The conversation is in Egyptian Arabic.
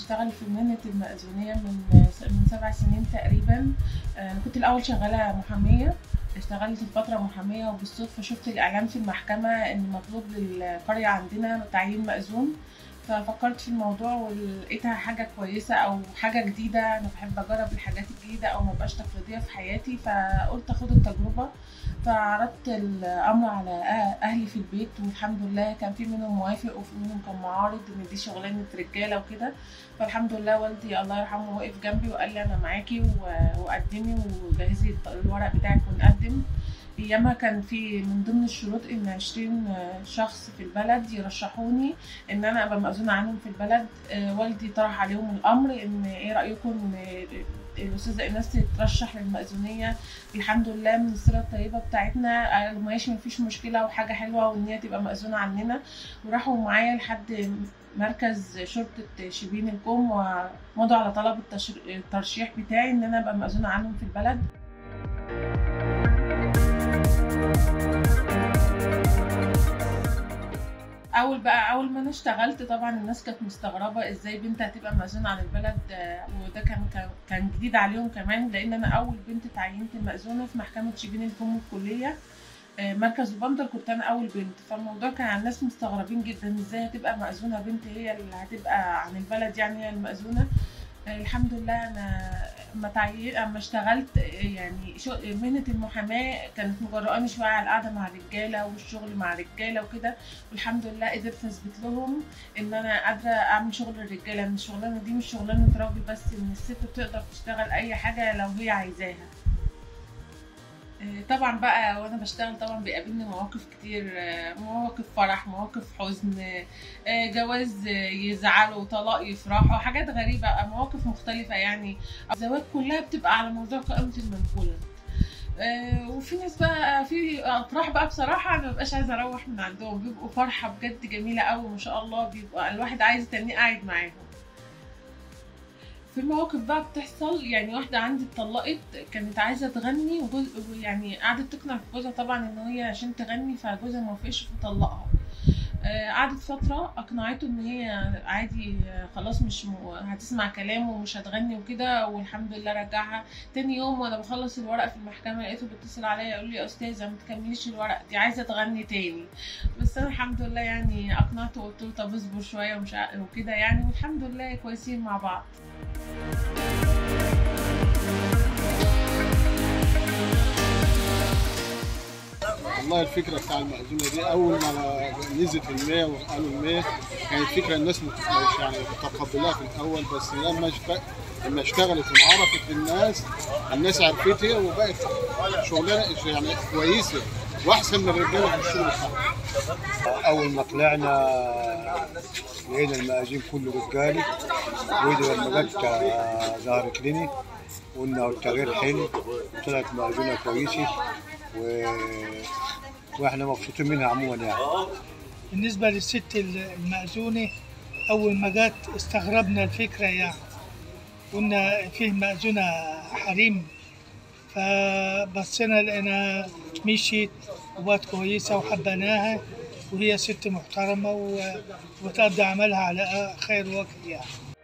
بشتغل في مهنة المأذونية من من سبع سنين تقريبا أنا كنت الأول شغالة محامية اشتغلت فترة محامية وبالصدفة شفت الإعلان في المحكمة إن مطلوب للقرية عندنا تعيين مأذون ففكرت في الموضوع ولقيتها حاجة كويسة أو حاجة جديدة أنا بحب أجرب الحاجات الجديدة أو مبقاش تقليدية في حياتي فقلت أخد التجربة فعرضت الأمر على أهلي في البيت والحمد لله كان في منهم موافق وفي منهم كان معارض إن دي شغلانة رجالة وكده فالحمد لله والدي الله يرحمه وقف جنبي وقال لي أنا معاكي وقدمي وجهزي الورق بتاعك ونقدم ايامها كان في من ضمن الشروط ان عشرين شخص في البلد يرشحوني ان انا ابقى مأذونة عنهم في البلد والدي طرح عليهم الامر ان ايه رايكم ان الاستاذه ايناس تترشح للمأذونيه الحمد لله من السيره الطيبه بتاعتنا قالوا ماشي مفيش مشكله وحاجه حلوه وان هي تبقى مأذونه عننا وراحوا معايا لحد مركز شرطة شبين الكوم ومضوا على طلب الترشيح بتاعي ان انا ابقى مأذونة عنهم في البلد اول بقى اول ما انا اشتغلت طبعا الناس كانت مستغربه ازاي بنت هتبقى مأذونه عن البلد وده كان كان جديد عليهم كمان لان انا اول بنت اتعينت مأذونه في محكمه شبين الكوم الكليه مركز البندر كنت انا اول بنت فالموضوع كان على الناس مستغربين جدا ازاي هتبقى مأذونه بنت هي اللي هتبقى عن البلد يعني هي المأذونه الحمد لله انا اما تعيين اما اشتغلت يعني شو مهنه المحاماه كانت مجرأاني شويه على القعده مع الرجاله والشغل مع الرجاله وكده والحمد لله قدرت اثبت لهم ان انا قادره اعمل شغل الرجاله ان الشغلانه دي مش شغلانه راجل بس ان الست بتقدر تشتغل اي حاجه لو هي عايزاها طبعا بقى وانا بشتغل طبعا بيقابلني مواقف كتير مواقف فرح مواقف حزن جواز يزعلوا طلاق يفرحوا حاجات غريبه مواقف مختلفه يعني الزواج كلها بتبقى على موضوع قائمه المنقوله وفي ناس بقى في افراح بقى بصراحه انا مبقاش عايزه اروح من عندهم بيبقوا فرحه بجد جميله قوي ما شاء الله بيبقى الواحد عايز يتنيه قاعد معاهم في مواقف بقى بتحصل يعني واحدة عندي اتطلقت كانت عايزة تغني وجوز يعني قعدت تقنع في جوزها طبعا ان هي عشان تغني فجوزها موافقش فطلقها قعدت فترة أقنعته إن هي عادي خلاص مش م... هتسمع كلامه ومش هتغني وكده والحمد لله رجعها تاني يوم وأنا بخلص الورق في المحكمة لقيته بيتصل عليا يقول لي يا أستاذة ما تكمليش الورق دي عايزة تغني تاني بس أنا الحمد لله يعني أقنعته وقلت له طب اصبر شوية ومش وكده يعني والحمد لله كويسين مع بعض. والله الفكره بتاع المأذونه دي اول ما نزلت المية وقالوا المية كانت فكره الناس مش يعني متقبلاها في الاول بس لما لما اشتغلت وعرفت الناس الناس عرفتها وبقت شغلانه يعني كويسه واحسن من الرجاله في الشغل بتاعهم. اول ما طلعنا لقينا المأذين كله رجالي ودي لما جت ظهرت لنا قلنا التغيير حلو وطلعت مأذونه كويسه و... واحنا مبسوطين منها عموما يعني بالنسبة للست المأذونة أول ما جت استغربنا الفكرة يعني قلنا فيه مأذونة حريم فبصينا لقينا مشيت وبقت كويسة وحبيناها وهي ست محترمة وتقضي عملها على خير وجه يعني